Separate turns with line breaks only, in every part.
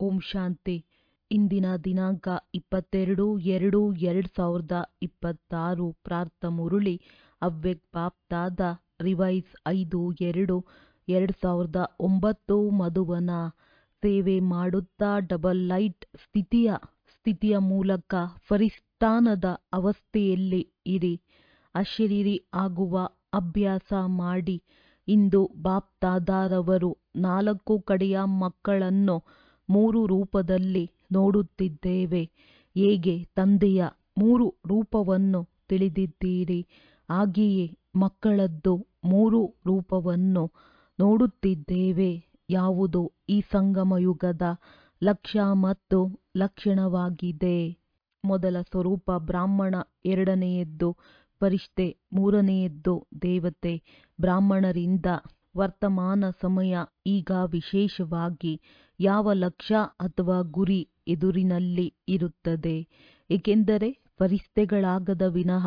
ಓಂ ಶಾಂತಿ ಇಂದಿನ ದಿನಾಂಕ ಇಪ್ಪತ್ತೆರಡು ಎರಡು ಎರಡು ಸಾವಿರದ ಇಪ್ಪತ್ತಾರು ಪ್ರಾರ್ಥ ಮುರುಳಿ ಅವ್ಯಕ್ತ ಬಾಪ್ತಾದ ರಿವೈಸ್ ಐದು ಎರಡು ಎರಡು ಸಾವಿರದ ಒಂಬತ್ತು ಮಧುವನ ಸೇವೆ ಮಾಡುತ್ತಾ ಡಬಲ್ ಲೈಟ್ ಸ್ಥಿತಿಯ ಸ್ಥಿತಿಯ ಮೂಲಕ ಫರಿಸ್ತಾನದ ಅವಸ್ಥೆಯಲ್ಲಿ ಇರಿ ಅಶರೀರಿ ಆಗುವ ಅಭ್ಯಾಸ ಮಾಡಿ ಇಂದು ಬಾಪ್ತಾದಾರವರು ನಾಲ್ಕು ಕಡೆಯ ಮಕ್ಕಳನ್ನು ಮೂರು ರೂಪದಲ್ಲಿ ನೋಡುತ್ತಿದ್ದೇವೆ ಹೇಗೆ ತಂದೆಯ ಮೂರು ರೂಪವನ್ನು ತಿಳಿದಿದ್ದೀರಿ ಹಾಗೆಯೇ ಮಕ್ಕಳದ್ದು ಮೂರು ರೂಪವನ್ನು ನೋಡುತ್ತಿದ್ದೇವೆ ಯಾವುದು ಈ ಸಂಗಮಯುಗದ ಲಕ್ಷ್ಯ ಮತ್ತು ಲಕ್ಷಣವಾಗಿದೆ ಮೊದಲ ಸ್ವರೂಪ ಬ್ರಾಹ್ಮಣ ಎರಡನೆಯದ್ದು ಫರಿಷ್ಠೆ ಮೂರನೆಯದ್ದು ದೇವತೆ ಬ್ರಾಹ್ಮಣರಿಂದ ವರ್ತಮಾನ ಸಮಯ ಈಗ ವಿಶೇಷವಾಗಿ ಯಾವ ಲಕ್ಷ್ಯ ಅಥವಾ ಗುರಿ ಎದುರಿನಲ್ಲಿ ಇರುತ್ತದೆ ಏಕೆಂದರೆ ಫರಿಷ್ಠೆಗಳಾಗದ ವಿನಃ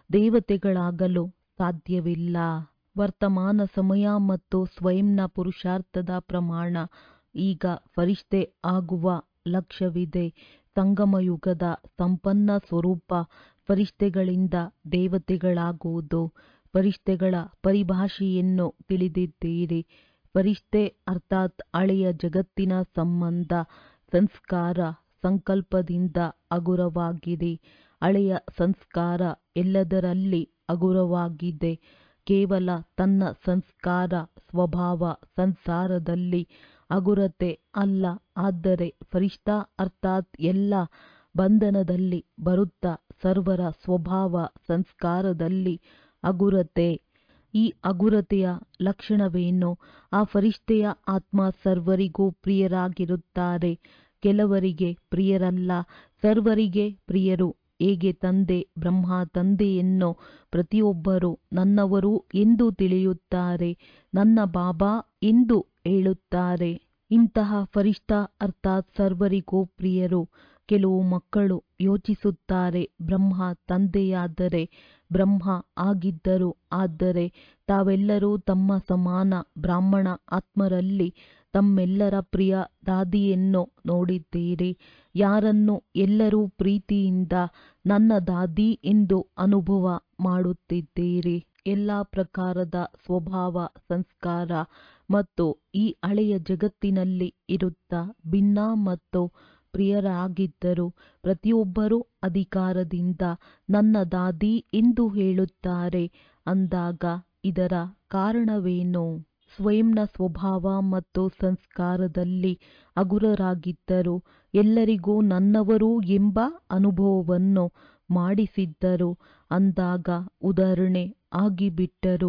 ದೇವತೆಗಳಾಗಲು ಸಾಧ್ಯವಿಲ್ಲ ವರ್ತಮಾನ ಸಮಯ ಮತ್ತು ಸ್ವಯಂನ ಪುರುಷಾರ್ಥದ ಪ್ರಮಾಣ ಈಗ ಫರಿಷ್ಠೆ ಆಗುವ ಲಕ್ಷ್ಯವಿದೆ ಸಂಗಮಯುಗದ ಸಂಪನ್ನ ಸ್ವರೂಪ ಫರಿಷ್ಠೆಗಳಿಂದ ದೇವತೆಗಳಾಗುವುದು ಫರಿಷ್ಠೆಗಳ ಪರಿಭಾಷೆಯನ್ನು ತಿಳಿದಿದ್ದೀರಿ ಫರಿಷ್ಠೆ ಅರ್ಥಾತ್ ಹಳೆಯ ಜಗತ್ತಿನ ಸಂಬಂಧ ಸಂಸ್ಕಾರ ಸಂಕಲ್ಪದಿಂದ ಹಗುರವಾಗಿರಿ ಹಳೆಯ ಸಂಸ್ಕಾರ ಎಲ್ಲದರಲ್ಲಿ ಹಗುರವಾಗಿದೆ ಕೇವಲ ತನ್ನ ಸಂಸ್ಕಾರ ಸ್ವಭಾವ ಸಂಸಾರದಲ್ಲಿ ಹಗುರತೆ ಅಲ್ಲ ಆದರೆ ಫರಿಷ್ಠ ಅರ್ಥಾತ್ ಎಲ್ಲ ಬಂಧನದಲ್ಲಿ ಬರುತ್ತಾ ಸರ್ವರ ಸ್ವಭಾವ ಸಂಸ್ಕಾರದಲ್ಲಿ ಹಗುರತೆ ಈ ಹಗುರತೆಯ ಲಕ್ಷಣವೇನು ಆ ಫರಿಷ್ಠೆಯ ಆತ್ಮ ಸರ್ವರಿಗೂ ಪ್ರಿಯರಾಗಿರುತ್ತಾರೆ ಕೆಲವರಿಗೆ ಪ್ರಿಯರಲ್ಲ ಸರ್ವರಿಗೆ ಪ್ರಿಯರು ಹೇಗೆ ತಂದೆ ಬ್ರಹ್ಮ ತಂದೆಯನ್ನು ಪ್ರತಿಯೊಬ್ಬರು ನನ್ನವರು ಎಂದು ತಿಳಿಯುತ್ತಾರೆ ನನ್ನ ಬಾಬಾ ಎಂದು ಹೇಳುತ್ತಾರೆ ಇಂತಹ ಫರಿಷ್ಠ ಅರ್ಥಾತ್ ಸರ್ವರಿಗೂ ಪ್ರಿಯರು ಕೆಲವು ಮಕ್ಕಳು ಯೋಚಿಸುತ್ತಾರೆ ಬ್ರಹ್ಮ ತಂದೆಯಾದರೆ ಬ್ರಹ್ಮ ಆಗಿದ್ದರು ಆದರೆ ತಾವೆಲ್ಲರೂ ತಮ್ಮ ಸಮಾನ ಬ್ರಾಹ್ಮಣ ಆತ್ಮರಲ್ಲಿ ತಮ್ಮೆಲ್ಲರ ಪ್ರಿಯ ದಾದಿಯನ್ನು ನೋಡಿದ್ದೀರಿ ಯಾರನ್ನು ಎಲ್ಲರೂ ಪ್ರೀತಿಯಿಂದ ನನ್ನ ದಾದಿ ಎಂದು ಅನುಭವ ಮಾಡುತ್ತಿದ್ದೀರಿ ಎಲ್ಲ ಪ್ರಕಾರದ ಸ್ವಭಾವ ಸಂಸ್ಕಾರ ಮತ್ತು ಈ ಹಳೆಯ ಜಗತ್ತಿನಲ್ಲಿ ಇರುತ್ತಾ ಭಿನ್ನ ಮತ್ತು ಪ್ರಿಯರಾಗಿದ್ದರು ಪ್ರತಿಯೊಬ್ಬರೂ ಅಧಿಕಾರದಿಂದ ನನ್ನ ದಾದಿ ಎಂದು ಹೇಳುತ್ತಾರೆ ಅಂದಾಗ ಇದರ ಕಾರಣವೇನು ಸ್ವಯಂನ ಸ್ವಭಾವ ಮತ್ತು ಸಂಸ್ಕಾರದಲ್ಲಿ ಹಗುರರಾಗಿದ್ದರು ಎಲ್ಲರಿಗೂ ನನ್ನವರು ಎಂಬ ಅನುಭವವನ್ನು ಮಾಡಿಸಿದ್ದರು ಅಂದಾಗ ಉದಾಹರಣೆ ಆಗಿಬಿಟ್ಟರು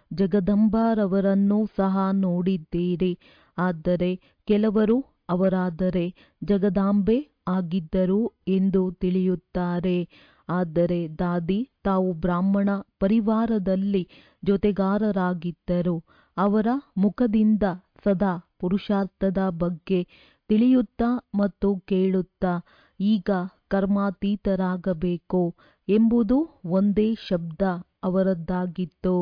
ಜಗದಂಬಾರವರನ್ನು ಸಹ ನೋಡಿದ್ದೀರಿ ಆದರೆ ಕೆಲವರು ಅವರಾದರೆ ಜಗದಾಂಬೆ ಆಗಿದ್ದರು ಎಂದು ತಿಳಿಯುತ್ತಾರೆ ಆದರೆ ದಾದಿ ತಾವು ಬ್ರಾಹ್ಮಣ ಪರಿವಾರದಲ್ಲಿ ಜೊತೆಗಾರರಾಗಿದ್ದರು ಅವರ ಮುಖದಿಂದ ಸದಾ ಪುರುಷಾರ್ಥದ ಬಗ್ಗೆ ತಿಳಿಯುತ್ತಾ ಮತ್ತು ಕೇಳುತ್ತಾ ಈಗ ಕರ್ಮಾತೀತರಾಗಬೇಕು ಎಂಬುದು ಒಂದೇ ಶಬ್ದ ಅವರದ್ದಾಗಿತ್ತು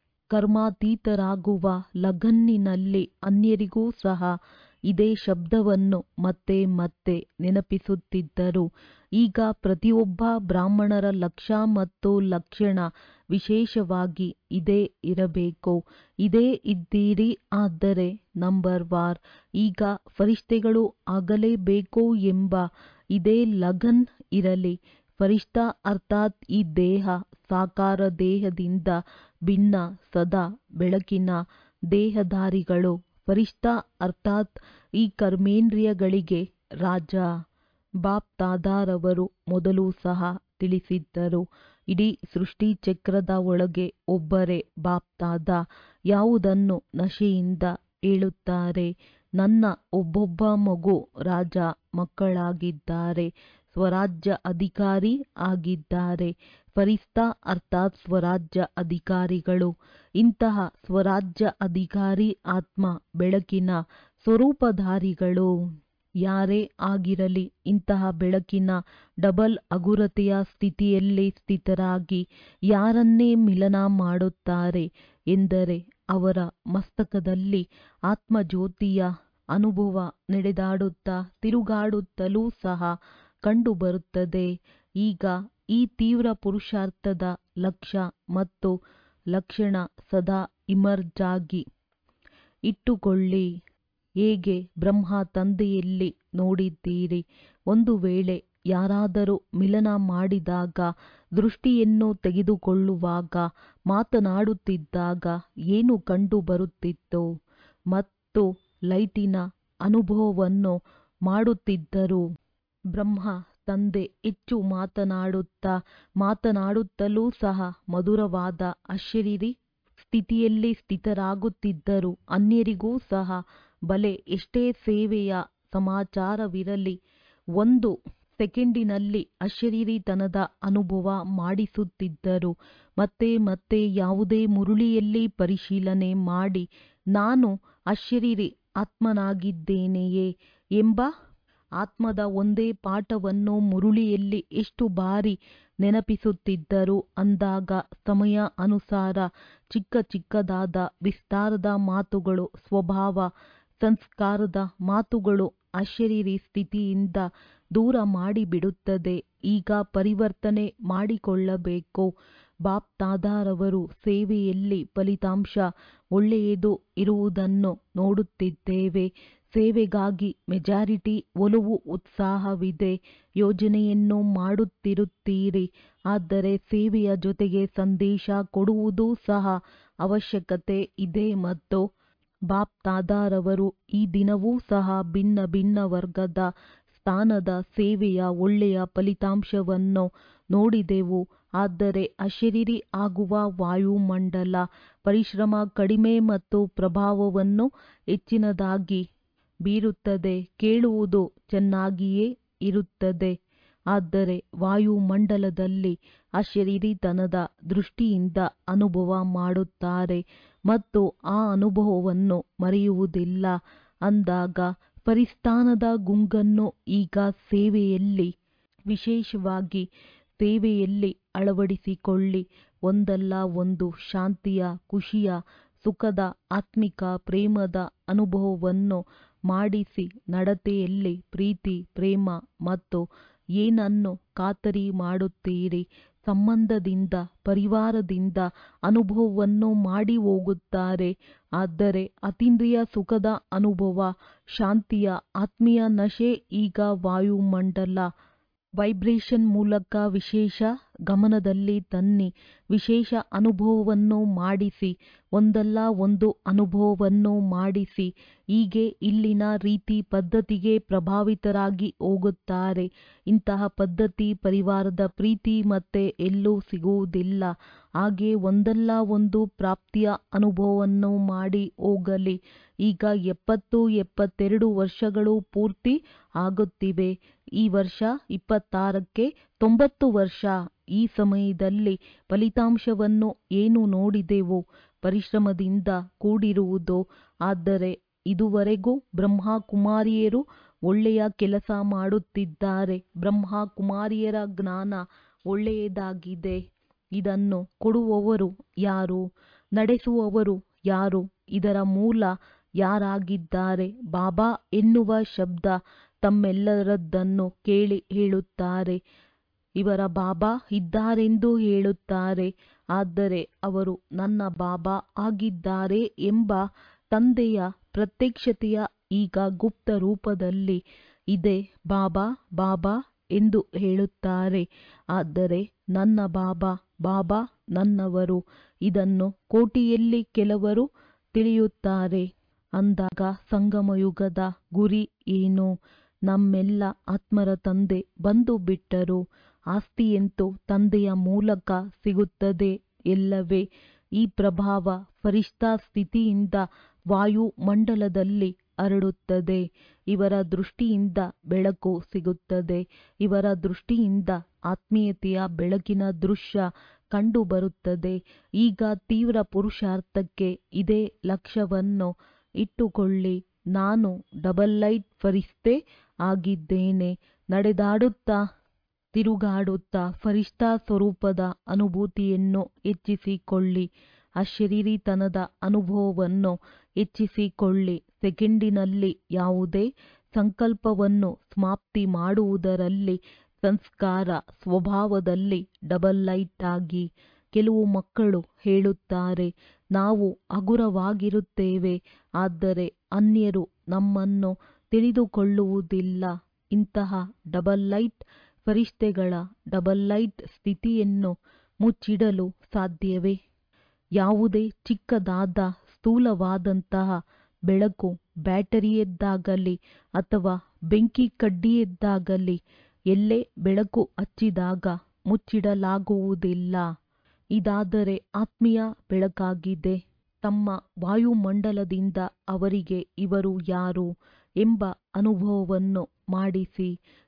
ಕರ್ಮಾತೀತರಾಗುವ ಲಗನ್ನಿನಲ್ಲಿ ಅನ್ಯರಿಗೂ ಸಹ ಇದೇ ಶಬ್ದವನ್ನು ಮತ್ತೆ ಮತ್ತೆ ನೆನಪಿಸುತ್ತಿದ್ದರು ಈಗ ಪ್ರತಿಯೊಬ್ಬ ಬ್ರಾಹ್ಮಣರ ಲಕ್ಷ್ಯ ಮತ್ತು ಲಕ್ಷಣ ವಿಶೇಷವಾಗಿ ಇದೇ ಇರಬೇಕು ಇದೇ ಇದ್ದೀರಿ ಆದರೆ ನಂಬರ್ ವಾರ್ ಈಗ ಫರಿಷ್ಠೆಗಳು ಆಗಲೇಬೇಕು ಎಂಬ ಇದೇ ಲಗನ್ ಇರಲಿ ಫರಿಷ್ಠ ಅರ್ಥಾತ್ ಈ ದೇಹ ಸಾಕಾರ ದೇಹದಿಂದ ಭಿನ್ನ ಸದಾ ಬೆಳಕಿನ ದೇಹಧಾರಿಗಳು ಫರಿಷ್ಠ ಅರ್ಥಾತ್ ಈ ಕರ್ಮೇಂದ್ರಿಯಗಳಿಗೆ ರಾಜ ಬಾಪ್ ತಾದಾರವರು ಮೊದಲು ಸಹ ತಿಳಿಸಿದ್ದರು ಇಡೀ ಸೃಷ್ಟಿ ಚಕ್ರದ ಒಳಗೆ ಒಬ್ಬರೇ ಬಾಪ್ ತಾದ ಯಾವುದನ್ನು ನಶೆಯಿಂದ ಹೇಳುತ್ತಾರೆ ನನ್ನ ಒಬ್ಬೊಬ್ಬ ಮಗು ರಾಜ ಮಕ್ಕಳಾಗಿದ್ದಾರೆ ಸ್ವರಾಜ್ಯ ಅಧಿಕಾರಿ ಆಗಿದ್ದಾರೆ ಫರಿಸ್ತ ಅರ್ಥಾತ್ ಸ್ವರಾಜ್ಯ ಅಧಿಕಾರಿಗಳು ಇಂತಹ ಸ್ವರಾಜ್ಯ ಅಧಿಕಾರಿ ಆತ್ಮ ಬೆಳಕಿನ ಸ್ವರೂಪಧಾರಿಗಳು ಯಾರೇ ಆಗಿರಲಿ ಇಂತಹ ಬೆಳಕಿನ ಡಬಲ್ ಹಗುರತೆಯ ಸ್ಥಿತಿಯಲ್ಲಿ ಸ್ಥಿತರಾಗಿ ಯಾರನ್ನೇ ಮಿಲನ ಮಾಡುತ್ತಾರೆ ಎಂದರೆ ಅವರ ಮಸ್ತಕದಲ್ಲಿ ಆತ್ಮಜ್ಯೋತಿಯ ಅನುಭವ ನಡೆದಾಡುತ್ತಾ ತಿರುಗಾಡುತ್ತಲೂ ಸಹ ಕಂಡುಬರುತ್ತದೆ ಈಗ ಈ ತೀವ್ರ ಪುರುಷಾರ್ಥದ ಲಕ್ಷ್ಯ ಮತ್ತು ಲಕ್ಷಣ ಸದಾ ಇಮರ್ಜ್ ಆಗಿ ಇಟ್ಟುಕೊಳ್ಳಿ ಹೇಗೆ ಬ್ರಹ್ಮ ತಂದೆಯಲ್ಲಿ ನೋಡಿದ್ದೀರಿ ಒಂದು ವೇಳೆ ಯಾರಾದರೂ ಮಿಲನ ಮಾಡಿದಾಗ ದೃಷ್ಟಿಯನ್ನು ತೆಗೆದುಕೊಳ್ಳುವಾಗ ಮಾತನಾಡುತ್ತಿದ್ದಾಗ ಏನು ಕಂಡು ಬರುತ್ತಿತ್ತು ಮತ್ತು ಲೈಟಿನ ಅನುಭವವನ್ನು ಮಾಡುತ್ತಿದ್ದರು ಬ್ರಹ್ಮ ತಂದೆ ಹೆಚ್ಚು ಮಾತನಾಡುತ್ತಾ ಮಾತನಾಡುತ್ತಲೂ ಸಹ ಮಧುರವಾದ ಅಶರೀರಿ ಸ್ಥಿತಿಯಲ್ಲಿ ಸ್ಥಿತರಾಗುತ್ತಿದ್ದರು ಅನ್ಯರಿಗೂ ಸಹ ಬಲೆ ಎಷ್ಟೇ ಸೇವೆಯ ಸಮಾಚಾರವಿರಲಿ ಒಂದು ಸೆಕೆಂಡಿನಲ್ಲಿ ಅಶರೀರಿತನದ ಅನುಭವ ಮಾಡಿಸುತ್ತಿದ್ದರು ಮತ್ತೆ ಮತ್ತೆ ಯಾವುದೇ ಮುರುಳಿಯಲ್ಲಿ ಪರಿಶೀಲನೆ ಮಾಡಿ ನಾನು ಅಶರೀರಿ ಆತ್ಮನಾಗಿದ್ದೇನೆಯೇ ಎಂಬ ಆತ್ಮದ ಒಂದೇ ಪಾಠವನ್ನು ಮುರುಳಿಯಲ್ಲಿ ಎಷ್ಟು ಬಾರಿ ನೆನಪಿಸುತ್ತಿದ್ದರು ಅಂದಾಗ ಸಮಯ ಅನುಸಾರ ಚಿಕ್ಕ ಚಿಕ್ಕದಾದ ವಿಸ್ತಾರದ ಮಾತುಗಳು ಸ್ವಭಾವ ಸಂಸ್ಕಾರದ ಮಾತುಗಳು ಅಶರೀರಿ ಸ್ಥಿತಿಯಿಂದ ದೂರ ಮಾಡಿಬಿಡುತ್ತದೆ ಈಗ ಪರಿವರ್ತನೆ ಮಾಡಿಕೊಳ್ಳಬೇಕು ಬಾಪ್ ತಾದಾರವರು ಸೇವೆಯಲ್ಲಿ ಫಲಿತಾಂಶ ಒಳ್ಳೆಯದು ಇರುವುದನ್ನು ನೋಡುತ್ತಿದ್ದೇವೆ ಸೇವೆಗಾಗಿ ಮೆಜಾರಿಟಿ ಒಲವು ಉತ್ಸಾಹವಿದೆ ಯೋಜನೆಯನ್ನು ಮಾಡುತ್ತಿರುತ್ತೀರಿ ಆದರೆ ಸೇವೆಯ ಜೊತೆಗೆ ಸಂದೇಶ ಕೊಡುವುದೂ ಸಹ ಅವಶ್ಯಕತೆ ಇದೆ ಮತ್ತು ಬಾಪ್ ತಾದಾರವರು ಈ ದಿನವೂ ಸಹ ಭಿನ್ನ ಭಿನ್ನ ವರ್ಗದ ಸ್ಥಾನದ ಸೇವೆಯ ಒಳ್ಳೆಯ ಫಲಿತಾಂಶವನ್ನು ನೋಡಿದೆವು ಆದರೆ ಅಶರೀರಿ ಆಗುವ ವಾಯುಮಂಡಲ ಪರಿಶ್ರಮ ಕಡಿಮೆ ಮತ್ತು ಪ್ರಭಾವವನ್ನು ಹೆಚ್ಚಿನದಾಗಿ ಬೀರುತ್ತದೆ ಕೇಳುವುದು ಚೆನ್ನಾಗಿಯೇ ಇರುತ್ತದೆ ಆದರೆ ವಾಯುಮಂಡಲದಲ್ಲಿ ಅಶರೀರಿತನದ ದೃಷ್ಟಿಯಿಂದ ಅನುಭವ ಮಾಡುತ್ತಾರೆ ಮತ್ತು ಆ ಅನುಭವವನ್ನು ಮರೆಯುವುದಿಲ್ಲ ಅಂದಾಗ ಪರಿಸ್ಥಾನದ ಗುಂಗನ್ನು ಈಗ ಸೇವೆಯಲ್ಲಿ ವಿಶೇಷವಾಗಿ ಸೇವೆಯಲ್ಲಿ ಅಳವಡಿಸಿಕೊಳ್ಳಿ ಒಂದಲ್ಲ ಒಂದು ಶಾಂತಿಯ ಖುಷಿಯ ಸುಖದ ಆತ್ಮಿಕ ಪ್ರೇಮದ ಅನುಭವವನ್ನು ಮಾಡಿಸಿ ನಡತೆಯಲ್ಲಿ ಪ್ರೀತಿ ಪ್ರೇಮ ಮತ್ತು ಏನನ್ನು ಖಾತರಿ ಮಾಡುತ್ತೀರಿ ಸಂಬಂಧದಿಂದ ಪರಿವಾರದಿಂದ ಅನುಭವವನ್ನು ಮಾಡಿ ಹೋಗುತ್ತಾರೆ ಆದರೆ ಅತೀಂದ್ರಿಯ ಸುಖದ ಅನುಭವ ಶಾಂತಿಯ ಆತ್ಮೀಯ ನಶೆ ಈಗ ವಾಯುಮಂಡಲ ವೈಬ್ರೇಷನ್ ಮೂಲಕ ವಿಶೇಷ ಗಮನದಲ್ಲಿ ತನ್ನಿ ವಿಶೇಷ ಅನುಭವವನ್ನು ಮಾಡಿಸಿ ಒಂದಲ್ಲ ಒಂದು ಅನುಭವವನ್ನು ಮಾಡಿಸಿ ಹೀಗೆ ಇಲ್ಲಿನ ರೀತಿ ಪದ್ಧತಿಗೆ ಪ್ರಭಾವಿತರಾಗಿ ಹೋಗುತ್ತಾರೆ ಇಂತಹ ಪದ್ಧತಿ ಪರಿವಾರದ ಪ್ರೀತಿ ಮತ್ತೆ ಎಲ್ಲೂ ಸಿಗುವುದಿಲ್ಲ ಹಾಗೆ ಒಂದಲ್ಲ ಒಂದು ಪ್ರಾಪ್ತಿಯ ಅನುಭವವನ್ನು ಮಾಡಿ ಹೋಗಲಿ ಈಗ ಎಪ್ಪತ್ತು ಎಪ್ಪತ್ತೆರಡು ವರ್ಷಗಳು ಪೂರ್ತಿ ಆಗುತ್ತಿವೆ ಈ ವರ್ಷ ಇಪ್ಪತ್ತಾರಕ್ಕೆ ತೊಂಬತ್ತು ವರ್ಷ ಈ ಸಮಯದಲ್ಲಿ ಫಲಿತಾಂಶವನ್ನು ಏನು ನೋಡಿದೆವು ಪರಿಶ್ರಮದಿಂದ ಕೂಡಿರುವುದು ಆದರೆ ಇದುವರೆಗೂ ಬ್ರಹ್ಮ ಕುಮಾರಿಯರು ಒಳ್ಳೆಯ ಕೆಲಸ ಮಾಡುತ್ತಿದ್ದಾರೆ ಬ್ರಹ್ಮ ಕುಮಾರಿಯರ ಜ್ಞಾನ ಒಳ್ಳೆಯದಾಗಿದೆ ಇದನ್ನು ಕೊಡುವವರು ಯಾರು ನಡೆಸುವವರು ಯಾರು ಇದರ ಮೂಲ ಯಾರಾಗಿದ್ದಾರೆ ಬಾಬಾ ಎನ್ನುವ ಶಬ್ದ ತಮ್ಮೆಲ್ಲರದ್ದನ್ನು ಕೇಳಿ ಹೇಳುತ್ತಾರೆ ಇವರ ಬಾಬಾ ಇದ್ದಾರೆಂದು ಹೇಳುತ್ತಾರೆ ಆದರೆ ಅವರು ನನ್ನ ಬಾಬಾ ಆಗಿದ್ದಾರೆ ಎಂಬ ತಂದೆಯ ಪ್ರತ್ಯಕ್ಷತೆಯ ಈಗ ಗುಪ್ತ ರೂಪದಲ್ಲಿ ಇದೆ ಬಾಬಾ ಬಾಬಾ ಎಂದು ಹೇಳುತ್ತಾರೆ ಆದರೆ ನನ್ನ ಬಾಬಾ ಬಾಬಾ ನನ್ನವರು ಇದನ್ನು ಕೋಟಿಯಲ್ಲಿ ಕೆಲವರು ತಿಳಿಯುತ್ತಾರೆ ಅಂದಾಗ ಸಂಗಮಯುಗದ ಗುರಿ ಏನು ನಮ್ಮೆಲ್ಲ ಆತ್ಮರ ತಂದೆ ಬಂದು ಬಿಟ್ಟರು ಆಸ್ತಿಯಂತೂ ತಂದೆಯ ಮೂಲಕ ಸಿಗುತ್ತದೆ ಎಲ್ಲವೇ ಈ ಪ್ರಭಾವ ಫರಿಷ್ಠಾ ಸ್ಥಿತಿಯಿಂದ ವಾಯುಮಂಡಲದಲ್ಲಿ ಹರಡುತ್ತದೆ ಇವರ ದೃಷ್ಟಿಯಿಂದ ಬೆಳಕು ಸಿಗುತ್ತದೆ ಇವರ ದೃಷ್ಟಿಯಿಂದ ಆತ್ಮೀಯತೆಯ ಬೆಳಕಿನ ದೃಶ್ಯ ಕಂಡುಬರುತ್ತದೆ ಈಗ ತೀವ್ರ ಪುರುಷಾರ್ಥಕ್ಕೆ ಇದೇ ಲಕ್ಷ್ಯವನ್ನು ಇಟ್ಟುಕೊಳ್ಳಿ ನಾನು ಡಬಲ್ ಲೈಟ್ ಫರಿಷ್ಠೆ ಆಗಿದ್ದೇನೆ ನಡೆದಾಡುತ್ತಾ ತಿರುಗಾಡುತ್ತಾ ಫರಿಷ್ಠಾ ಸ್ವರೂಪದ ಅನುಭೂತಿಯನ್ನು ಹೆಚ್ಚಿಸಿಕೊಳ್ಳಿ ಅಶರೀರಿತನದ ಅನುಭವವನ್ನು ಹೆಚ್ಚಿಸಿಕೊಳ್ಳಿ ಸೆಕೆಂಡಿನಲ್ಲಿ ಯಾವುದೇ ಸಂಕಲ್ಪವನ್ನು ಸಮಾಪ್ತಿ ಮಾಡುವುದರಲ್ಲಿ ಸಂಸ್ಕಾರ ಸ್ವಭಾವದಲ್ಲಿ ಡಬಲ್ ಲೈಟ್ ಆಗಿ ಕೆಲವು ಮಕ್ಕಳು ಹೇಳುತ್ತಾರೆ ನಾವು ಹಗುರವಾಗಿರುತ್ತೇವೆ ಆದರೆ ಅನ್ಯರು ನಮ್ಮನ್ನು ತಿಳಿದುಕೊಳ್ಳುವುದಿಲ್ಲ ಇಂತಹ ಡಬಲ್ ಲೈಟ್ ಫರಿಷ್ಠೆಗಳ ಡಬಲ್ ಲೈಟ್ ಸ್ಥಿತಿಯನ್ನು ಮುಚ್ಚಿಡಲು ಸಾಧ್ಯವೇ ಯಾವುದೇ ಚಿಕ್ಕದಾದ ಸ್ಥೂಲವಾದಂತಹ ಬೆಳಕು ಬ್ಯಾಟರಿಯದ್ದಾಗಲಿ ಅಥವಾ ಬೆಂಕಿ ಕಡ್ಡಿಯದ್ದಾಗಲಿ ಎಲ್ಲೇ ಬೆಳಕು ಹಚ್ಚಿದಾಗ ಮುಚ್ಚಿಡಲಾಗುವುದಿಲ್ಲ ಇದಾದರೆ ಆತ್ಮೀಯ ಬೆಳಕಾಗಿದೆ ತಮ್ಮ ವಾಯುಮಂಡಲದಿಂದ ಅವರಿಗೆ ಇವರು ಯಾರು ಎಂಬ ಅನುಭವವನ್ನು ಮಾಡಿಸಿ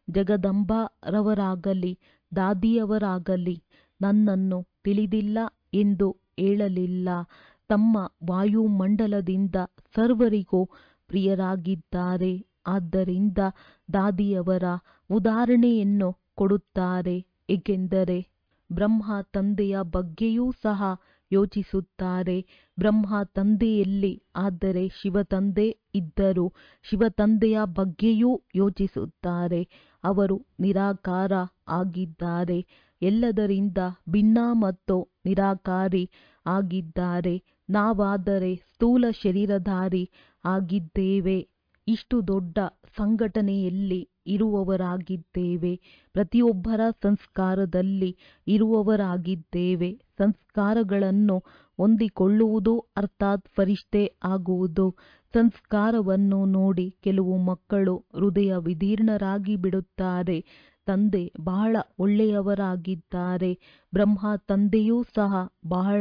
ಜಗದಂಬರವರಾಗಲಿ ದಾದಿಯವರಾಗಲಿ ನನ್ನನ್ನು ತಿಳಿದಿಲ್ಲ ಎಂದು ಹೇಳಲಿಲ್ಲ ತಮ್ಮ ವಾಯುಮಂಡಲದಿಂದ ಸರ್ವರಿಗೂ ಪ್ರಿಯರಾಗಿದ್ದಾರೆ ಆದ್ದರಿಂದ ದಾದಿಯವರ ಉದಾಹರಣೆಯನ್ನು ಕೊಡುತ್ತಾರೆ ಏಕೆಂದರೆ ಬ್ರಹ್ಮ ತಂದೆಯ ಬಗ್ಗೆಯೂ ಸಹ ಯೋಚಿಸುತ್ತಾರೆ ಬ್ರಹ್ಮ ತಂದೆಯಲ್ಲಿ ಆದರೆ ಶಿವತಂದೆ ಇದ್ದರು ಶಿವತಂದೆಯ ಬಗ್ಗೆಯೂ ಯೋಚಿಸುತ್ತಾರೆ ಅವರು ನಿರಾಕಾರ ಆಗಿದ್ದಾರೆ ಎಲ್ಲದರಿಂದ ಭಿನ್ನ ಮತ್ತು ನಿರಾಕಾರಿ ಆಗಿದ್ದಾರೆ ನಾವಾದರೆ ಸ್ಥೂಲ ಶರೀರಧಾರಿ ಆಗಿದ್ದೇವೆ ಇಷ್ಟು ದೊಡ್ಡ ಸಂಘಟನೆಯಲ್ಲಿ ಇರುವವರಾಗಿದ್ದೇವೆ ಪ್ರತಿಯೊಬ್ಬರ ಸಂಸ್ಕಾರದಲ್ಲಿ ಇರುವವರಾಗಿದ್ದೇವೆ ಸಂಸ್ಕಾರಗಳನ್ನು ಹೊಂದಿಕೊಳ್ಳುವುದು ಅರ್ಥಾತ್ ಫರಿಷ್ಠೆ ಆಗುವುದು ಸಂಸ್ಕಾರವನ್ನು ನೋಡಿ ಕೆಲವು ಮಕ್ಕಳು ಹೃದಯ ವಿದೀರ್ಣರಾಗಿ ಬಿಡುತ್ತಾರೆ ತಂದೆ ಬಹಳ ಒಳ್ಳೆಯವರಾಗಿದ್ದಾರೆ ಬ್ರಹ್ಮ ತಂದೆಯೂ ಸಹ ಬಹಳ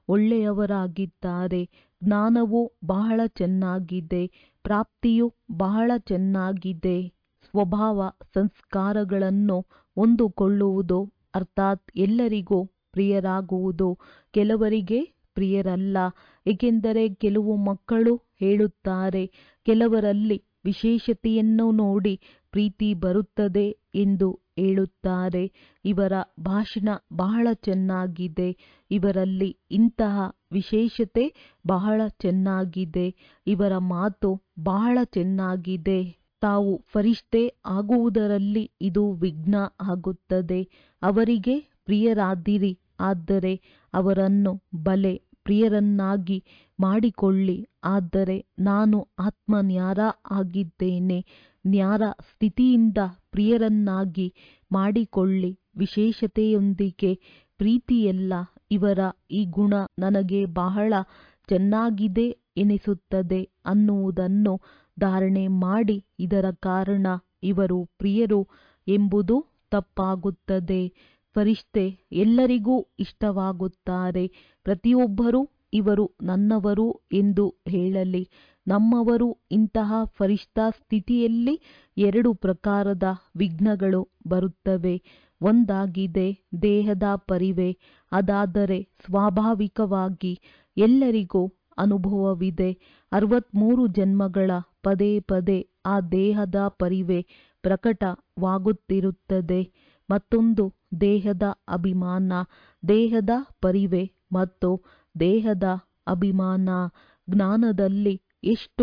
ಒಳ್ಳೆಯವರಾಗಿದ್ದಾರೆ ಜ್ಞಾನವು ಬಹಳ ಚೆನ್ನಾಗಿದೆ ಪ್ರಾಪ್ತಿಯು ಬಹಳ ಚೆನ್ನಾಗಿದೆ ಸ್ವಭಾವ ಸಂಸ್ಕಾರಗಳನ್ನು ಹೊಂದಿಕೊಳ್ಳುವುದು ಅರ್ಥಾತ್ ಎಲ್ಲರಿಗೂ ಪ್ರಿಯರಾಗುವುದು ಕೆಲವರಿಗೆ ಪ್ರಿಯರಲ್ಲ ಏಕೆಂದರೆ ಕೆಲವು ಮಕ್ಕಳು ಹೇಳುತ್ತಾರೆ ಕೆಲವರಲ್ಲಿ ವಿಶೇಷತೆಯನ್ನು ನೋಡಿ ಪ್ರೀತಿ ಬರುತ್ತದೆ ಎಂದು ಹೇಳುತ್ತಾರೆ ಇವರ ಭಾಷಣ ಬಹಳ ಚೆನ್ನಾಗಿದೆ ಇವರಲ್ಲಿ ಇಂತಹ ವಿಶೇಷತೆ ಬಹಳ ಚೆನ್ನಾಗಿದೆ ಇವರ ಮಾತು ಬಹಳ ಚೆನ್ನಾಗಿದೆ ತಾವು ಫರಿಷ್ಠೆ ಆಗುವುದರಲ್ಲಿ ಇದು ವಿಘ್ನ ಆಗುತ್ತದೆ ಅವರಿಗೆ ಪ್ರಿಯರಾದಿರಿ ಆದರೆ ಅವರನ್ನು ಬಲೆ ಪ್ರಿಯರನ್ನಾಗಿ ಮಾಡಿಕೊಳ್ಳಿ ಆದರೆ ನಾನು ಆತ್ಮನ್ಯಾರ ಆಗಿದ್ದೇನೆ ನ್ಯಾರ ಸ್ಥಿತಿಯಿಂದ ಪ್ರಿಯರನ್ನಾಗಿ ಮಾಡಿಕೊಳ್ಳಿ ವಿಶೇಷತೆಯೊಂದಿಗೆ ಪ್ರೀತಿಯಲ್ಲ ಇವರ ಈ ಗುಣ ನನಗೆ ಬಹಳ ಚೆನ್ನಾಗಿದೆ ಎನಿಸುತ್ತದೆ ಅನ್ನುವುದನ್ನು ಧಾರಣೆ ಮಾಡಿ ಇದರ ಕಾರಣ ಇವರು ಪ್ರಿಯರು ಎಂಬುದು ತಪ್ಪಾಗುತ್ತದೆ ಫರಿಷ್ಠೆ ಎಲ್ಲರಿಗೂ ಇಷ್ಟವಾಗುತ್ತಾರೆ ಪ್ರತಿಯೊಬ್ಬರೂ ಇವರು ನನ್ನವರು ಎಂದು ಹೇಳಲಿ ನಮ್ಮವರು ಇಂತಹ ಫರಿಷ್ಠ ಸ್ಥಿತಿಯಲ್ಲಿ ಎರಡು ಪ್ರಕಾರದ ವಿಘ್ನಗಳು ಬರುತ್ತವೆ ಒಂದಾಗಿದೆ ದೇಹದ ಪರಿವೆ ಅದಾದರೆ ಸ್ವಾಭಾವಿಕವಾಗಿ ಎಲ್ಲರಿಗೂ ಅನುಭವವಿದೆ ಅರವತ್ಮೂರು ಜನ್ಮಗಳ ಪದೇ ಪದೇ ಆ ದೇಹದ ಪರಿವೆ ಪ್ರಕಟವಾಗುತ್ತಿರುತ್ತದೆ ಮತ್ತೊಂದು ದೇಹದ ಅಭಿಮಾನ ದೇಹದ ಪರಿವೆ ಮತ್ತು ದೇಹದ ಅಭಿಮಾನ ಜ್ಞಾನದಲ್ಲಿ ಎಷ್ಟು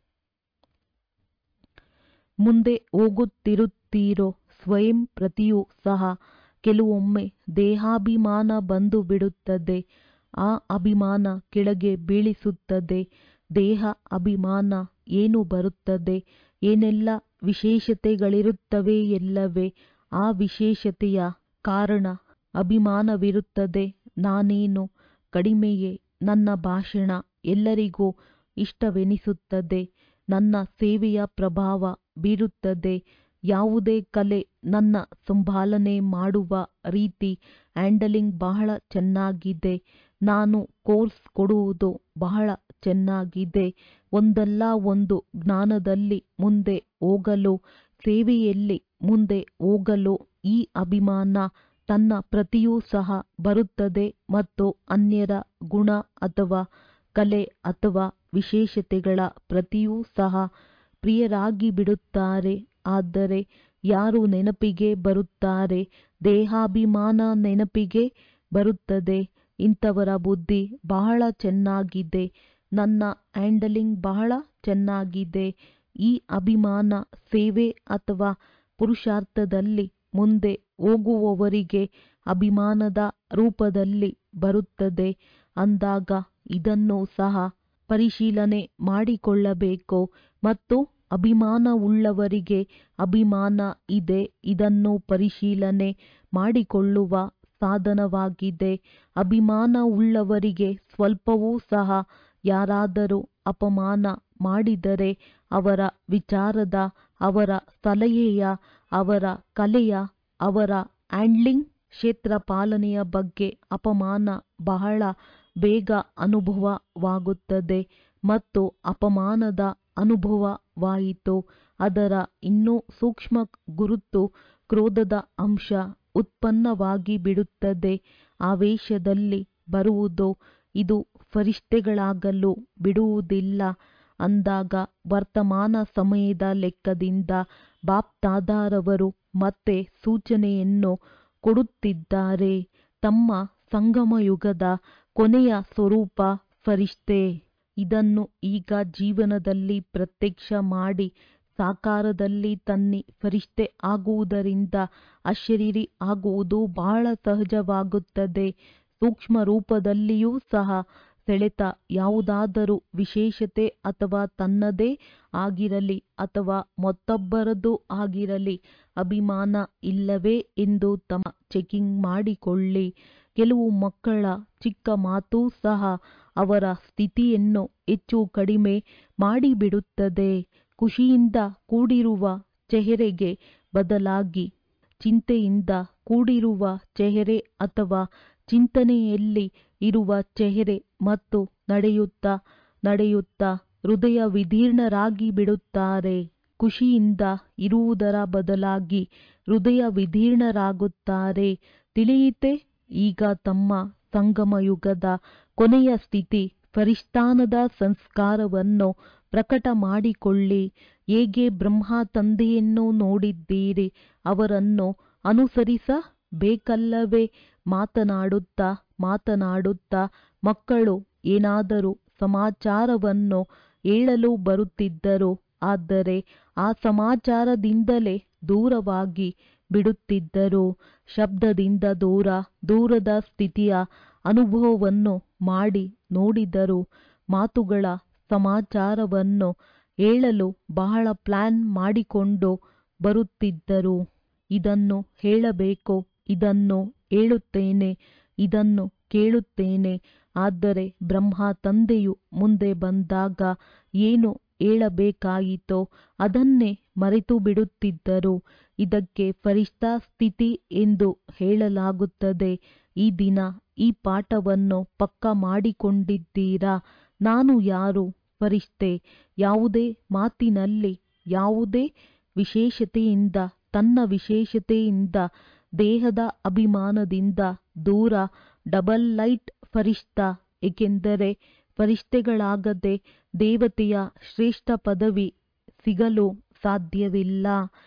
ಮುಂದೆ ಹೋಗುತ್ತಿರುತ್ತೀರೋ ಸ್ವಯಂ ಪ್ರತಿಯೂ ಸಹ ಕೆಲವೊಮ್ಮೆ ದೇಹಾಭಿಮಾನ ಬಂದು ಬಿಡುತ್ತದೆ ಆ ಅಭಿಮಾನ ಕೆಳಗೆ ಬೀಳಿಸುತ್ತದೆ ದೇಹ ಅಭಿಮಾನ ಏನು ಬರುತ್ತದೆ ಏನೆಲ್ಲ ವಿಶೇಷತೆಗಳಿರುತ್ತವೆ ಎಲ್ಲವೇ ಆ ವಿಶೇಷತೆಯ ಕಾರಣ ಅಭಿಮಾನವಿರುತ್ತದೆ ನಾನೇನು ಕಡಿಮೆಯೇ ನನ್ನ ಭಾಷಣ ಎಲ್ಲರಿಗೂ ಇಷ್ಟವೆನಿಸುತ್ತದೆ ನನ್ನ ಸೇವೆಯ ಪ್ರಭಾವ ಬೀರುತ್ತದೆ ಯಾವುದೇ ಕಲೆ ನನ್ನ ಸಂಭಾಲನೆ ಮಾಡುವ ರೀತಿ ಹ್ಯಾಂಡಲಿಂಗ್ ಬಹಳ ಚೆನ್ನಾಗಿದೆ ನಾನು ಕೋರ್ಸ್ ಕೊಡುವುದು ಬಹಳ ಚೆನ್ನಾಗಿದೆ ಒಂದಲ್ಲ ಒಂದು ಜ್ಞಾನದಲ್ಲಿ ಮುಂದೆ ಹೋಗಲು ಸೇವೆಯಲ್ಲಿ ಮುಂದೆ ಹೋಗಲು ಈ ಅಭಿಮಾನ ತನ್ನ ಪ್ರತಿಯೂ ಸಹ ಬರುತ್ತದೆ ಮತ್ತು ಅನ್ಯರ ಗುಣ ಅಥವಾ ಕಲೆ ಅಥವಾ ವಿಶೇಷತೆಗಳ ಪ್ರತಿಯೂ ಸಹ ಪ್ರಿಯರಾಗಿ ಬಿಡುತ್ತಾರೆ ಆದರೆ ಯಾರು ನೆನಪಿಗೆ ಬರುತ್ತಾರೆ ದೇಹಾಭಿಮಾನ ನೆನಪಿಗೆ ಬರುತ್ತದೆ ಇಂಥವರ ಬುದ್ಧಿ ಬಹಳ ಚೆನ್ನಾಗಿದೆ ನನ್ನ ಹ್ಯಾಂಡಲಿಂಗ್ ಬಹಳ ಚೆನ್ನಾಗಿದೆ ಈ ಅಭಿಮಾನ ಸೇವೆ ಅಥವಾ ಪುರುಷಾರ್ಥದಲ್ಲಿ ಮುಂದೆ ಹೋಗುವವರಿಗೆ ಅಭಿಮಾನದ ರೂಪದಲ್ಲಿ ಬರುತ್ತದೆ ಅಂದಾಗ ಇದನ್ನು ಸಹ ಪರಿಶೀಲನೆ ಮಾಡಿಕೊಳ್ಳಬೇಕು ಮತ್ತು ಅಭಿಮಾನವುಳ್ಳವರಿಗೆ ಅಭಿಮಾನ ಇದೆ ಇದನ್ನು ಪರಿಶೀಲನೆ ಮಾಡಿಕೊಳ್ಳುವ ಸಾಧನವಾಗಿದೆ ಅಭಿಮಾನವುಳ್ಳವರಿಗೆ ಸ್ವಲ್ಪವೂ ಸಹ ಯಾರಾದರೂ ಅಪಮಾನ ಮಾಡಿದರೆ ಅವರ ವಿಚಾರದ ಅವರ ಸಲಹೆಯ ಅವರ ಕಲೆಯ ಅವರ ಹ್ಯಾಂಡ್ಲಿಂಗ್ ಕ್ಷೇತ್ರ ಪಾಲನೆಯ ಬಗ್ಗೆ ಅಪಮಾನ ಬಹಳ ಬೇಗ ಅನುಭವವಾಗುತ್ತದೆ ಮತ್ತು ಅಪಮಾನದ ಅನುಭವವಾಯಿತು ಅದರ ಇನ್ನೂ ಸೂಕ್ಷ್ಮ ಗುರುತು ಕ್ರೋಧದ ಅಂಶ ಉತ್ಪನ್ನವಾಗಿ ಬಿಡುತ್ತದೆ ಆವೇಶದಲ್ಲಿ ಬರುವುದು ಇದು ಫರಿಷ್ಠೆಗಳಾಗಲು ಬಿಡುವುದಿಲ್ಲ ಅಂದಾಗ ವರ್ತಮಾನ ಸಮಯದ ಲೆಕ್ಕದಿಂದ ಬಾಪ್ದಾದಾರವರು ಮತ್ತೆ ಸೂಚನೆಯನ್ನು ಕೊಡುತ್ತಿದ್ದಾರೆ ತಮ್ಮ ಸಂಗಮಯುಗದ ಕೊನೆಯ ಸ್ವರೂಪ ಫರಿಷ್ಠೆ ಇದನ್ನು ಈಗ ಜೀವನದಲ್ಲಿ ಪ್ರತ್ಯಕ್ಷ ಮಾಡಿ ಸಾಕಾರದಲ್ಲಿ ತನ್ನಿ ಫರಿಷ್ಠೆ ಆಗುವುದರಿಂದ ಅಶರೀರಿ ಆಗುವುದು ಬಹಳ ಸಹಜವಾಗುತ್ತದೆ ಸೂಕ್ಷ್ಮ ರೂಪದಲ್ಲಿಯೂ ಸಹ ಸೆಳೆತ ಯಾವುದಾದರೂ ವಿಶೇಷತೆ ಅಥವಾ ತನ್ನದೇ ಆಗಿರಲಿ ಅಥವಾ ಮತ್ತೊಬ್ಬರದ್ದು ಆಗಿರಲಿ ಅಭಿಮಾನ ಇಲ್ಲವೇ ಎಂದು ತಮ್ಮ ಚೆಕಿಂಗ್ ಮಾಡಿಕೊಳ್ಳಿ ಕೆಲವು ಮಕ್ಕಳ ಚಿಕ್ಕ ಮಾತು ಸಹ ಅವರ ಸ್ಥಿತಿಯನ್ನು ಹೆಚ್ಚು ಕಡಿಮೆ ಮಾಡಿಬಿಡುತ್ತದೆ ಖುಷಿಯಿಂದ ಕೂಡಿರುವ ಚೆಹರೆಗೆ ಬದಲಾಗಿ ಚಿಂತೆಯಿಂದ ಕೂಡಿರುವ ಚೆಹರೆ ಅಥವಾ ಚಿಂತನೆಯಲ್ಲಿ ಇರುವ ಚೆಹರೆ ಮತ್ತು ನಡೆಯುತ್ತಾ ನಡೆಯುತ್ತಾ ಹೃದಯ ವಿದೀರ್ಣರಾಗಿ ಬಿಡುತ್ತಾರೆ ಖುಷಿಯಿಂದ ಇರುವುದರ ಬದಲಾಗಿ ಹೃದಯ ವಿದೀರ್ಣರಾಗುತ್ತಾರೆ ತಿಳಿಯಿತೆ ಈಗ ತಮ್ಮ ಸಂಗಮಯುಗದ ಕೊನೆಯ ಸ್ಥಿತಿ ಫರಿಷ್ಠಾನದ ಸಂಸ್ಕಾರವನ್ನು ಪ್ರಕಟ ಮಾಡಿಕೊಳ್ಳಿ ಹೇಗೆ ಬ್ರಹ್ಮ ತಂದೆಯನ್ನು ನೋಡಿದ್ದೀರಿ ಅವರನ್ನು ಅನುಸರಿಸಬೇಕಲ್ಲವೇ ಮಾತನಾಡುತ್ತಾ ಮಾತನಾಡುತ್ತಾ ಮಕ್ಕಳು ಏನಾದರೂ ಸಮಾಚಾರವನ್ನು ಹೇಳಲು ಬರುತ್ತಿದ್ದರು ಆದರೆ ಆ ಸಮಾಚಾರದಿಂದಲೇ ದೂರವಾಗಿ ಬಿಡುತ್ತಿದ್ದರು ಶಬ್ದದಿಂದ ದೂರ ದೂರದ ಸ್ಥಿತಿಯ ಅನುಭವವನ್ನು ಮಾಡಿ ನೋಡಿದರು ಮಾತುಗಳ ಸಮಾಚಾರವನ್ನು ಹೇಳಲು ಬಹಳ ಪ್ಲಾನ್ ಮಾಡಿಕೊಂಡು ಬರುತ್ತಿದ್ದರು ಇದನ್ನು ಹೇಳಬೇಕು ಇದನ್ನು ಹೇಳುತ್ತೇನೆ ಇದನ್ನು ಕೇಳುತ್ತೇನೆ ಆದರೆ ಬ್ರಹ್ಮ ತಂದೆಯು ಮುಂದೆ ಬಂದಾಗ ಏನು ಹೇಳಬೇಕಾಯಿತೋ ಅದನ್ನೇ ಮರೆತು ಬಿಡುತ್ತಿದ್ದರು ಇದಕ್ಕೆ ಫರಿಷ್ಠ ಸ್ಥಿತಿ ಎಂದು ಹೇಳಲಾಗುತ್ತದೆ ಈ ದಿನ ಈ ಪಾಠವನ್ನು ಪಕ್ಕ ಮಾಡಿಕೊಂಡಿದ್ದೀರಾ ನಾನು ಯಾರು ಫರಿಷ್ಠೆ ಯಾವುದೇ ಮಾತಿನಲ್ಲಿ ಯಾವುದೇ ವಿಶೇಷತೆಯಿಂದ ತನ್ನ ವಿಶೇಷತೆಯಿಂದ ದೇಹದ ಅಭಿಮಾನದಿಂದ ದೂರ ಡಬಲ್ ಲೈಟ್ ಫರಿಷ್ಠ ಏಕೆಂದರೆ ಫರಿಷ್ಠೆಗಳಾಗದೆ ದೇವತೆಯ ಶ್ರೇಷ್ಠ ಪದವಿ ಸಿಗಲು ಸಾಧ್ಯವಿಲ್ಲ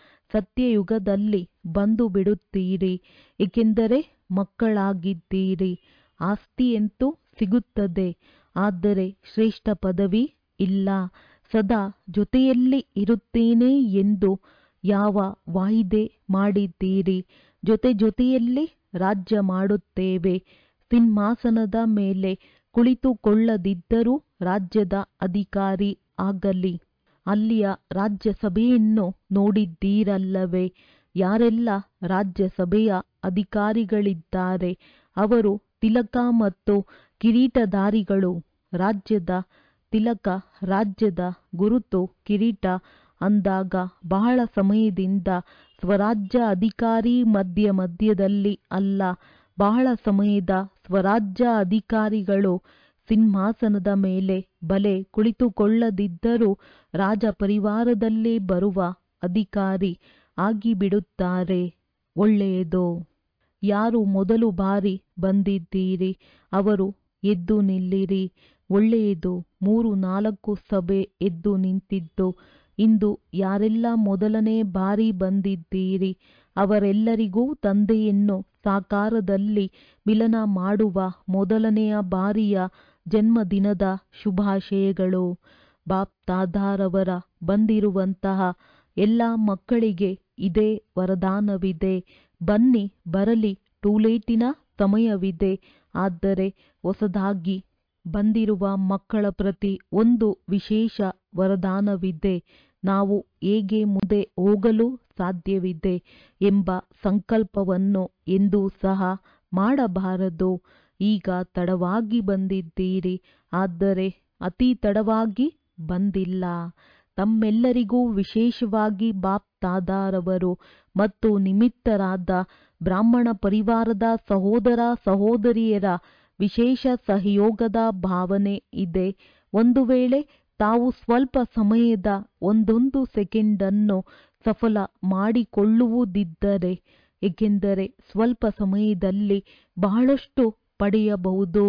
ಸತ್ಯಯುಗದಲ್ಲಿ ಬಂದು ಬಿಡುತ್ತೀರಿ ಏಕೆಂದರೆ ಮಕ್ಕಳಾಗಿದ್ದೀರಿ ಆಸ್ತಿಯಂತೂ ಸಿಗುತ್ತದೆ ಆದರೆ ಶ್ರೇಷ್ಠ ಪದವಿ ಇಲ್ಲ ಸದಾ ಜೊತೆಯಲ್ಲಿ ಇರುತ್ತೇನೆ ಎಂದು ಯಾವ ವಾಯಿದೆ ಮಾಡಿದ್ದೀರಿ ಜೊತೆ ಜೊತೆಯಲ್ಲಿ ರಾಜ್ಯ ಮಾಡುತ್ತೇವೆ ಸಿಂಹಾಸನದ ಮೇಲೆ ಕುಳಿತುಕೊಳ್ಳದಿದ್ದರೂ ರಾಜ್ಯದ ಅಧಿಕಾರಿ ಆಗಲಿ ಅಲ್ಲಿಯ ರಾಜ್ಯಸಭೆಯನ್ನು ನೋಡಿದ್ದೀರಲ್ಲವೇ ಯಾರೆಲ್ಲ ರಾಜ್ಯಸಭೆಯ ಅಧಿಕಾರಿಗಳಿದ್ದಾರೆ ಅವರು ತಿಲಕ ಮತ್ತು ಕಿರೀಟಧಾರಿಗಳು ರಾಜ್ಯದ ತಿಲಕ ರಾಜ್ಯದ ಗುರುತು ಕಿರೀಟ ಅಂದಾಗ ಬಹಳ ಸಮಯದಿಂದ ಸ್ವರಾಜ್ಯ ಅಧಿಕಾರಿ ಮಧ್ಯ ಮಧ್ಯದಲ್ಲಿ ಅಲ್ಲ ಬಹಳ ಸಮಯದ ಸ್ವರಾಜ್ಯ ಅಧಿಕಾರಿಗಳು ಸಿಂಹಾಸನದ ಮೇಲೆ ಬಲೆ ಕುಳಿತುಕೊಳ್ಳದಿದ್ದರೂ ರಾಜ ಪರಿವಾರದಲ್ಲಿ ಬರುವ ಅಧಿಕಾರಿ ಆಗಿಬಿಡುತ್ತಾರೆ ಒಳ್ಳೆಯದು ಯಾರು ಮೊದಲು ಬಾರಿ ಬಂದಿದ್ದೀರಿ ಅವರು ಎದ್ದು ನಿಲ್ಲಿರಿ ಒಳ್ಳೆಯದು ಮೂರು ನಾಲ್ಕು ಸಭೆ ಎದ್ದು ನಿಂತಿದ್ದು ಇಂದು ಯಾರೆಲ್ಲ ಮೊದಲನೇ ಬಾರಿ ಬಂದಿದ್ದೀರಿ ಅವರೆಲ್ಲರಿಗೂ ತಂದೆಯನ್ನು ಸಾಕಾರದಲ್ಲಿ ಮಿಲನ ಮಾಡುವ ಮೊದಲನೆಯ ಬಾರಿಯ ಜನ್ಮದಿನದ ಶುಭಾಶಯಗಳು ಬಾಪ್ ತಾದಾರವರ ಬಂದಿರುವಂತಹ ಎಲ್ಲ ಮಕ್ಕಳಿಗೆ ಇದೇ ವರದಾನವಿದೆ ಬನ್ನಿ ಬರಲಿ ಟೂಲೇಟಿನ ಸಮಯವಿದೆ ಆದರೆ ಹೊಸದಾಗಿ ಬಂದಿರುವ ಮಕ್ಕಳ ಪ್ರತಿ ಒಂದು ವಿಶೇಷ ವರದಾನವಿದೆ ನಾವು ಹೇಗೆ ಮುಂದೆ ಹೋಗಲು ಸಾಧ್ಯವಿದೆ ಎಂಬ ಸಂಕಲ್ಪವನ್ನು ಎಂದೂ ಸಹ ಮಾಡಬಾರದು ಈಗ ತಡವಾಗಿ ಬಂದಿದ್ದೀರಿ ಆದರೆ ಅತಿ ತಡವಾಗಿ ಬಂದಿಲ್ಲ ತಮ್ಮೆಲ್ಲರಿಗೂ ವಿಶೇಷವಾಗಿ ಬಾಪ್ ತಾದಾರವರು ಮತ್ತು ನಿಮಿತ್ತರಾದ ಬ್ರಾಹ್ಮಣ ಪರಿವಾರದ ಸಹೋದರ ಸಹೋದರಿಯರ ವಿಶೇಷ ಸಹಯೋಗದ ಭಾವನೆ ಇದೆ ಒಂದು ವೇಳೆ ತಾವು ಸ್ವಲ್ಪ ಸಮಯದ ಒಂದೊಂದು ಸೆಕೆಂಡನ್ನು ಸಫಲ ಮಾಡಿಕೊಳ್ಳುವುದಿದ್ದರೆ ಏಕೆಂದರೆ ಸ್ವಲ್ಪ ಸಮಯದಲ್ಲಿ ಬಹಳಷ್ಟು ಪಡೆಯಬಹುದು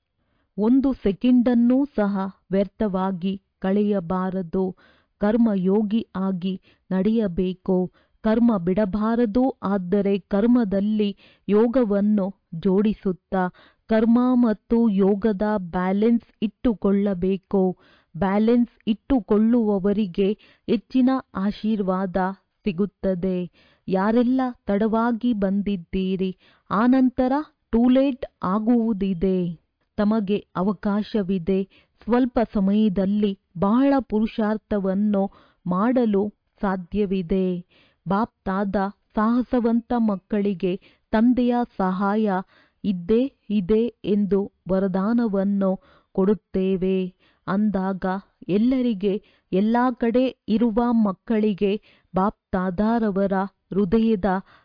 ಒಂದು ಸೆಕೆಂಡನ್ನೂ ಸಹ ವ್ಯರ್ಥವಾಗಿ ಕಳೆಯಬಾರದು ಕರ್ಮಯೋಗಿ ಆಗಿ ನಡೆಯಬೇಕು ಕರ್ಮ ಬಿಡಬಾರದು ಆದರೆ ಕರ್ಮದಲ್ಲಿ ಯೋಗವನ್ನು ಜೋಡಿಸುತ್ತಾ ಕರ್ಮ ಮತ್ತು ಯೋಗದ ಬ್ಯಾಲೆನ್ಸ್ ಇಟ್ಟುಕೊಳ್ಳಬೇಕು ಬ್ಯಾಲೆನ್ಸ್ ಇಟ್ಟುಕೊಳ್ಳುವವರಿಗೆ ಹೆಚ್ಚಿನ ಆಶೀರ್ವಾದ ಸಿಗುತ್ತದೆ ಯಾರೆಲ್ಲ ತಡವಾಗಿ ಬಂದಿದ್ದೀರಿ ಆನಂತರ ಟೂಲೇಟ್ ಆಗುವುದಿದೆ ತಮಗೆ ಅವಕಾಶವಿದೆ ಸ್ವಲ್ಪ ಸಮಯದಲ್ಲಿ ಬಹಳ ಪುರುಷಾರ್ಥವನ್ನು ಮಾಡಲು ಸಾಧ್ಯವಿದೆ ಬಾಪ್ ತಾದ ಸಾಹಸವಂತ ಮಕ್ಕಳಿಗೆ ತಂದೆಯ ಸಹಾಯ ಇದ್ದೇ ಇದೆ ಎಂದು ವರದಾನವನ್ನು ಕೊಡುತ್ತೇವೆ ಅಂದಾಗ ಎಲ್ಲರಿಗೆ ಎಲ್ಲ ಕಡೆ ಇರುವ ಮಕ್ಕಳಿಗೆ ಬಾಪ್ ತಾದಾರವರ ಹೃದಯದ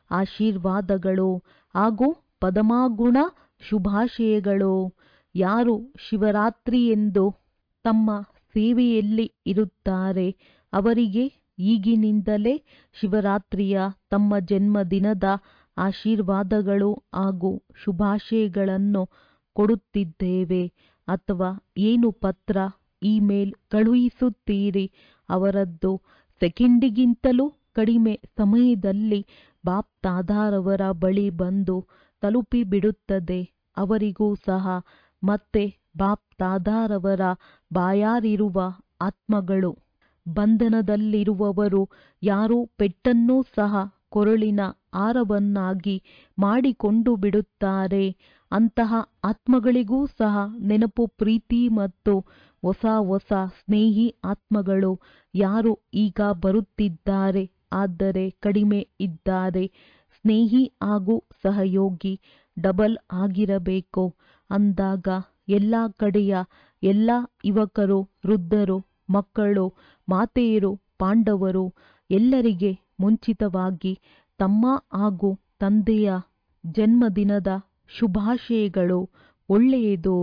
ಆಶೀರ್ವಾದಗಳು ಹಾಗೂ ಪದಮಾಗುಣ ಶುಭಾಶಯಗಳು ಯಾರು ಶಿವರಾತ್ರಿ ಎಂದು ತಮ್ಮ ಸೇವೆಯಲ್ಲಿ ಇರುತ್ತಾರೆ ಅವರಿಗೆ ಈಗಿನಿಂದಲೇ ಶಿವರಾತ್ರಿಯ ತಮ್ಮ ಜನ್ಮದಿನದ ಆಶೀರ್ವಾದಗಳು ಹಾಗೂ ಶುಭಾಶಯಗಳನ್ನು ಕೊಡುತ್ತಿದ್ದೇವೆ ಅಥವಾ ಏನು ಪತ್ರ ಇಮೇಲ್ ಕಳುಹಿಸುತ್ತೀರಿ ಅವರದ್ದು ಸೆಕೆಂಡಿಗಿಂತಲೂ ಕಡಿಮೆ ಸಮಯದಲ್ಲಿ ಬಾಪ್ ತಾದಾರವರ ಬಳಿ ಬಂದು ತಲುಪಿಬಿಡುತ್ತದೆ ಅವರಿಗೂ ಸಹ ಮತ್ತೆ ಬಾಪ್ ತಾದಾರವರ ಬಾಯಾರಿರುವ ಆತ್ಮಗಳು ಬಂಧನದಲ್ಲಿರುವವರು ಯಾರು ಪೆಟ್ಟನ್ನೂ ಸಹ ಕೊರಳಿನ ಹಾರವನ್ನಾಗಿ ಮಾಡಿಕೊಂಡು ಬಿಡುತ್ತಾರೆ ಅಂತಹ ಆತ್ಮಗಳಿಗೂ ಸಹ ನೆನಪು ಪ್ರೀತಿ ಮತ್ತು ಹೊಸ ಹೊಸ ಸ್ನೇಹಿ ಆತ್ಮಗಳು ಯಾರು ಈಗ ಬರುತ್ತಿದ್ದಾರೆ ಆದರೆ ಕಡಿಮೆ ಇದ್ದಾರೆ ಸ್ನೇಹಿ ಹಾಗೂ ಸಹಯೋಗಿ ಡಬಲ್ ಆಗಿರಬೇಕು ಅಂದಾಗ ಎಲ್ಲ ಕಡೆಯ ಎಲ್ಲ ಯುವಕರು ವೃದ್ಧರು ಮಕ್ಕಳು ಮಾತೆಯರು ಪಾಂಡವರು ಎಲ್ಲರಿಗೆ ಮುಂಚಿತವಾಗಿ ತಮ್ಮ ಹಾಗೂ ತಂದೆಯ ಜನ್ಮದಿನದ ಶುಭಾಶಯಗಳು ಒಳ್ಳೆಯದು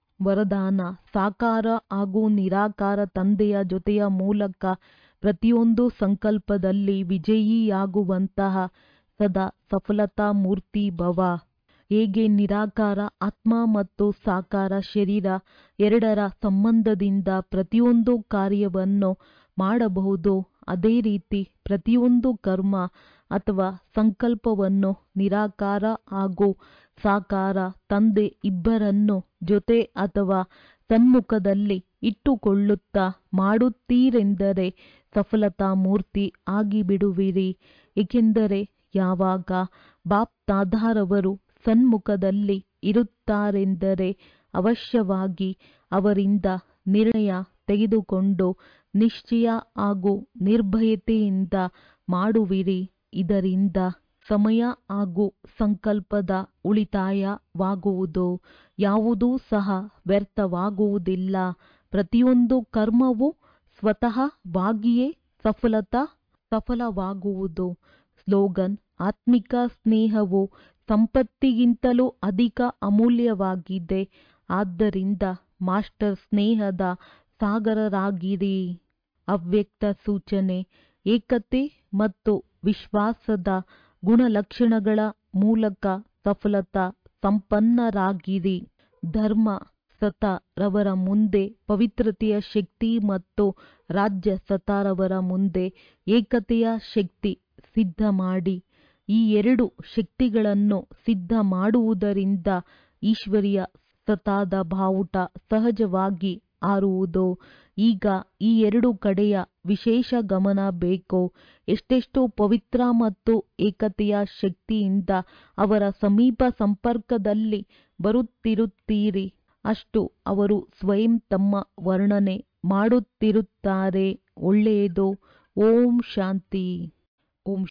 ವರದಾನ ಸಾಕಾರ ಹಾಗೂ ನಿರಾಕಾರ ತಂದೆಯ ಜೊತೆಯ ಮೂಲಕ ಪ್ರತಿಯೊಂದು ಸಂಕಲ್ಪದಲ್ಲಿ ವಿಜಯಿಯಾಗುವಂತಹ ಸದಾ ಸಫಲತಾ ಮೂರ್ತಿ ಭವ ಹೇಗೆ ನಿರಾಕಾರ ಆತ್ಮ ಮತ್ತು ಸಾಕಾರ ಶರೀರ ಎರಡರ ಸಂಬಂಧದಿಂದ ಪ್ರತಿಯೊಂದು ಕಾರ್ಯವನ್ನು ಮಾಡಬಹುದು ಅದೇ ರೀತಿ ಪ್ರತಿಯೊಂದು ಕರ್ಮ ಅಥವಾ ಸಂಕಲ್ಪವನ್ನು ನಿರಾಕಾರ ಹಾಗೂ ಸಾಕಾರ ತಂದೆ ಇಬ್ಬರನ್ನು ಜೊತೆ ಅಥವಾ ಸನ್ಮುಖದಲ್ಲಿ ಇಟ್ಟುಕೊಳ್ಳುತ್ತಾ ಮಾಡುತ್ತೀರೆಂದರೆ ಸಫಲತಾ ಮೂರ್ತಿ ಆಗಿಬಿಡುವಿರಿ ಏಕೆಂದರೆ ಯಾವಾಗ ಬಾಪ್ ತಾದಾರವರು ಸನ್ಮುಖದಲ್ಲಿ ಇರುತ್ತಾರೆಂದರೆ ಅವಶ್ಯವಾಗಿ ಅವರಿಂದ ನಿರ್ಣಯ ತೆಗೆದುಕೊಂಡು ನಿಶ್ಚಯ ಹಾಗೂ ನಿರ್ಭಯತೆಯಿಂದ ಮಾಡುವಿರಿ ಇದರಿಂದ ಸಮಯ ಹಾಗೂ ಸಂಕಲ್ಪದ ಉಳಿತಾಯವಾಗುವುದು ಯಾವುದೂ ಸಹ ವ್ಯರ್ಥವಾಗುವುದಿಲ್ಲ ಪ್ರತಿಯೊಂದು ಕರ್ಮವು ಸ್ವತಃವಾಗಿಯೇ ಸಫಲತಾ ಸಫಲವಾಗುವುದು ಸ್ಲೋಗನ್ ಆತ್ಮಿಕ ಸ್ನೇಹವು ಸಂಪತ್ತಿಗಿಂತಲೂ ಅಧಿಕ ಅಮೂಲ್ಯವಾಗಿದೆ ಆದ್ದರಿಂದ ಮಾಸ್ಟರ್ ಸ್ನೇಹದ ಸಾಗರರಾಗಿರಿ ಅವ್ಯಕ್ತ ಸೂಚನೆ ಏಕತೆ ಮತ್ತು ವಿಶ್ವಾಸದ ಗುಣಲಕ್ಷಣಗಳ ಮೂಲಕ ಸಫಲತಾ ಸಂಪನ್ನರಾಗಿರಿ ಧರ್ಮ ಸತ ರವರ ಮುಂದೆ ಪವಿತ್ರತೆಯ ಶಕ್ತಿ ಮತ್ತು ರಾಜ್ಯ ಸತಾರವರ ಮುಂದೆ ಏಕತೆಯ ಶಕ್ತಿ ಸಿದ್ಧ ಮಾಡಿ ಈ ಎರಡು ಶಕ್ತಿಗಳನ್ನು ಸಿದ್ಧ ಮಾಡುವುದರಿಂದ ಈಶ್ವರಿಯ ಸತಾದ ಬಾವುಟ ಸಹಜವಾಗಿ ಹಾರುವುದು ಈಗ ಈ ಎರಡು ಕಡೆಯ ವಿಶೇಷ ಗಮನ ಬೇಕು ಎಷ್ಟೆಷ್ಟು ಪವಿತ್ರ ಮತ್ತು ಏಕತೆಯ ಶಕ್ತಿಯಿಂದ ಅವರ ಸಮೀಪ ಸಂಪರ್ಕದಲ್ಲಿ ಬರುತ್ತಿರುತ್ತೀರಿ ಅಷ್ಟು ಅವರು ಸ್ವಯಂ ತಮ್ಮ ವರ್ಣನೆ ಮಾಡುತ್ತಿರುತ್ತಾರೆ ಒಳ್ಳೆಯದು ಓಂ ಶಾಂತಿ ಓಂ